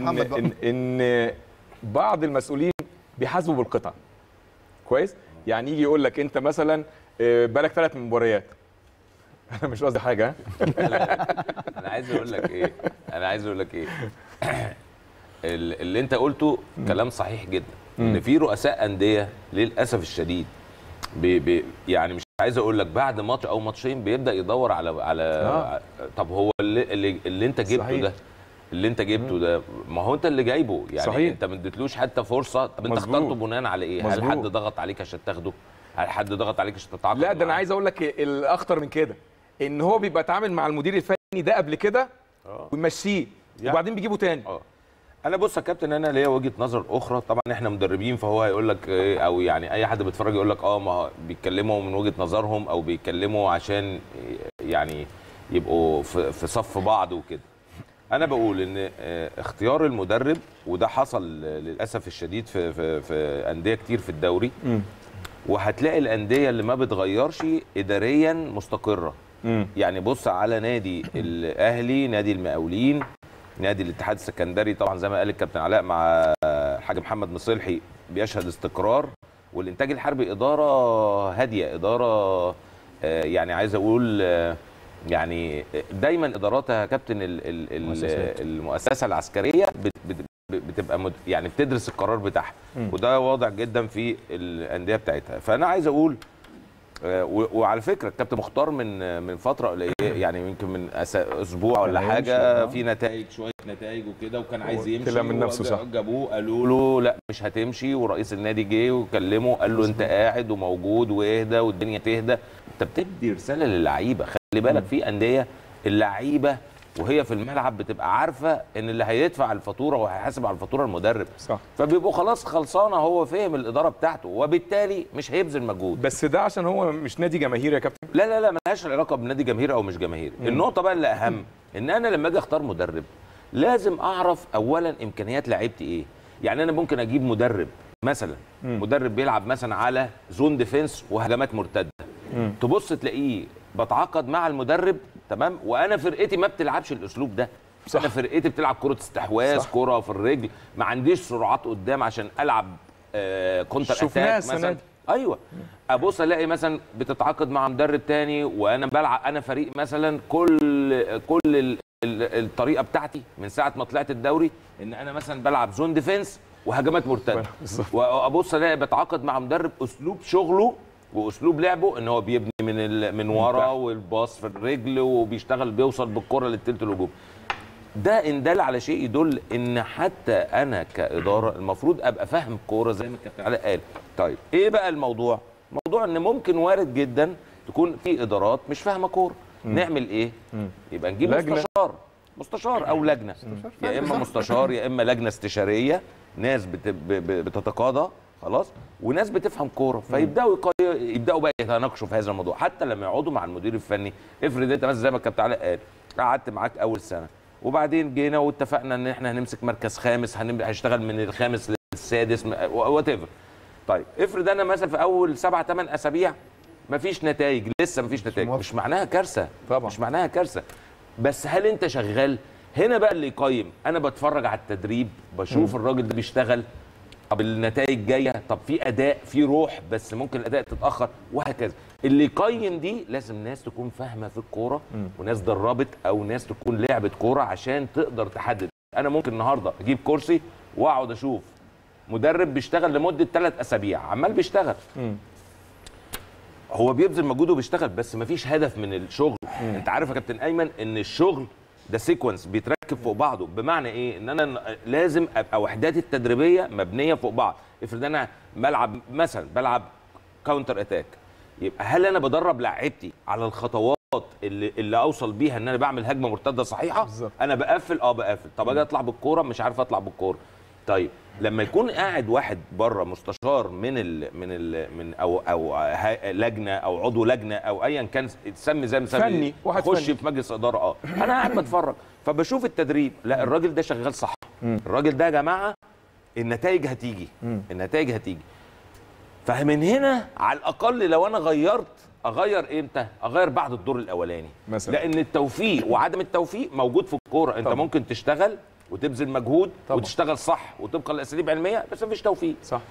ان محمد بقى. ان ان بعض المسؤولين بيحاسبوا بالقطع كويس يعني يجي يقول لك انت مثلا آه، بقالك ثلاث مباريات انا مش قصدي حاجه ها؟ انا عايز اقول لك ايه انا عايز اقول لك ايه ال- اللي انت قلته كلام صحيح جدا ان في رؤساء انديه للاسف الشديد بي بي يعني مش عايز اقول لك بعد ماتش او ماتشين بيبدا يدور على على آه. طب هو اللي, اللي, اللي انت جبته صحيح. ده اللي انت جبته ده ما هو انت اللي جايبه يعني صحيح. انت ما اديتلوش حتى فرصه طب انت مظبوط. اخترته بناء على ايه هل مظبوط. حد ضغط عليك عشان تاخده هل حد ضغط عليك عشان تتعاقد لا ده انا معاه؟ عايز اقول لك الاخطر من كده ان هو بيبقى اتعامل مع المدير الفني ده قبل كده آه. ويمشيه يعني- وبعدين بيجيبه تاني اه انا بص يا كابتن انا ليا وجهه نظر اخرى طبعا احنا مدربين فهو هيقول لك إيه، او يعني اي حد بيتفرج يقول لك اه ما هو بيتكلموا من وجهه نظرهم او بيتكلموا عشان يعني يبقوا في في صف بعض وكده انا بقول ان آه، اختيار المدرب وده حصل للاسف الشديد في في في انديه كتير في الدوري وهتلاقي الانديه اللي ما بتغيرش اداريا مستقره مم. يعني بص على نادي الاهلي نادي المقاولين نادي الاتحاد السكندري طبعا زي ما قال الكابتن علاء مع الحاج محمد مصلحي بيشهد استقرار والانتاج الحربي اداره هاديه اداره آه، يعني عايز اقول آه، يعني دايما اداراتها يا كابتن ال- ال- ال- مؤسسات. المؤسسه العسكريه بت- بت- بتبقى مد- يعني بتدرس القرار بتاعها مم. وده واضح جدا في الانديه بتاعتها فانا عايز اقول آه، و- وعلى فكره الكابتن مختار من من فتره قليله يعني يمكن من أس- اسبوع ولا كان هيمشي، حاجه آه. في نتائج شويه نتائج وكده وكان عايز هو يمشي طلع من نفسه، صح. جابوه قالوا له لا مش هتمشي ورئيس النادي جه وكلمه قال له انت قاعد وموجود واهدى والدنيا تهدى انت بتدي رساله للعيبه خلي بالك في انديه اللعيبه وهي في الملعب بتبقى عارفه ان اللي هيدفع الفاتوره وهيحاسب على الفاتوره المدرب صح فبيبقوا خلاص خلصانه هو فهم الاداره بتاعته وبالتالي مش هيبذل مجهود بس ده عشان هو مش نادي جماهيري يا كابتن لا لا لا ملهاش علاقه بنادي جماهيري او مش جماهيري النقطه بقى اللي اهم ان انا لما اجي اختار مدرب لازم اعرف اولا امكانيات لعيبتي ايه يعني انا ممكن اجيب مدرب مثلا مم. مدرب بيلعب مثلا على زون ديفense وهجمات مرتده مم. تبص تلاقيه بتعاقد مع المدرب تمام وانا فرقتي ما بتلعبش الاسلوب ده صح. انا فرقتي بتلعب كره استحواذ صح. كره في الرجل ما عنديش سرعات قدام عشان العب آه كونتر شفناها اتاك السنة مثلا دي. ايوه ابص الاقي مثلا بتتعاقد مع مدرب تاني وانا بلعب انا فريق مثلا كل كل ال- ال- الطريقه بتاعتي من ساعه ما طلعت الدوري ان انا مثلا بلعب زون ديفense وهجمات مرتده بالظبط. وابص الاقي بتعاقد مع مدرب اسلوب شغله واسلوب لعبه ان هو بيبني من ال... من ورا تحت. والباص في الرجل وبيشتغل بيوصل بالكره للتلت الهجوم ده ان دل على شيء يدل ان حتى انا كاداره المفروض ابقى فاهم كوره زي ما الكابتن علاء قال طيب ايه بقى الموضوع موضوع ان ممكن وارد جدا تكون في ادارات مش فاهمه كوره نعمل ايه يبقى نجيب لجنة. مستشار مستشار او لجنه يا اما مستشار يا اما لجنه استشاريه ناس بت... ب- ب- بتتقاضى خلاص وناس بتفهم كوره فيبداوا يقي... يبداوا بقى يتناقشوا في هذا الموضوع حتى لما يقعدوا مع المدير الفني افرض انت مثلا زي ما الكابتن علاء قال قعدت معاك اول سنه وبعدين جينا واتفقنا ان احنا هنمسك مركز خامس هنم- هنشتغل من الخامس للسادس وات ايفر طيب افرض انا مثلا في اول سبعة ثمان اسابيع مفيش نتائج لسه مفيش نتائج موافق. مش معناها كارثه طبعا. مش معناها كارثه بس هل انت شغال هنا بقى اللي يقيم انا بتفرج على التدريب بشوف الراجل ده بيشتغل طب النتائج جايه طب في اداء في روح بس ممكن الاداء تتاخر وهكذا اللي يقيم دي لازم ناس تكون فاهمه في الكوره وناس دربت او ناس تكون لعبت كوره عشان تقدر تحدد انا ممكن النهارده اجيب كرسي واقعد اشوف مدرب بيشتغل لمده ثلاث اسابيع عمال بيشتغل مم. هو بيبذل مجهود وبيشتغل بس مفيش هدف من الشغل انت عارف يا كابتن ايمن ان الشغل ده سيكونس بيتركب فوق بعضه بمعنى ايه ان انا ن- لازم ابقى وحداتي التدريبيه مبنيه فوق بعض افرض انا بلعب مثلا بلعب كاونتر اتاك يبقى هل انا بدرب لاعيبتي على الخطوات اللي اللي اوصل بيها ان انا بعمل هجمه مرتده صحيحه بالظبط. انا بقفل اه بقفل طب اجي اطلع بالكوره مش عارف اطلع بالكوره طيب لما يكون قاعد واحد بره مستشار من ال من ال من او او ها- لجنه او عضو لجنه او ايا كان تسمي زي ما تسمي فني، واحد اخش فني. في مجلس اداره اه انا قاعد بتفرج فبشوف التدريب لا الراجل ده شغال صح الراجل ده يا جماعه النتائج هتيجي النتائج هتيجي فمن هنا على الاقل لو انا غيرت اغير امتى اغير بعد الدور الاولاني مثلا. لان التوفيق وعدم التوفيق موجود في الكوره انت طبعا. ممكن تشتغل وتبذل مجهود طبعا. وتشتغل صح وطبقا لاساليب علميه بس مفيش توفيق صح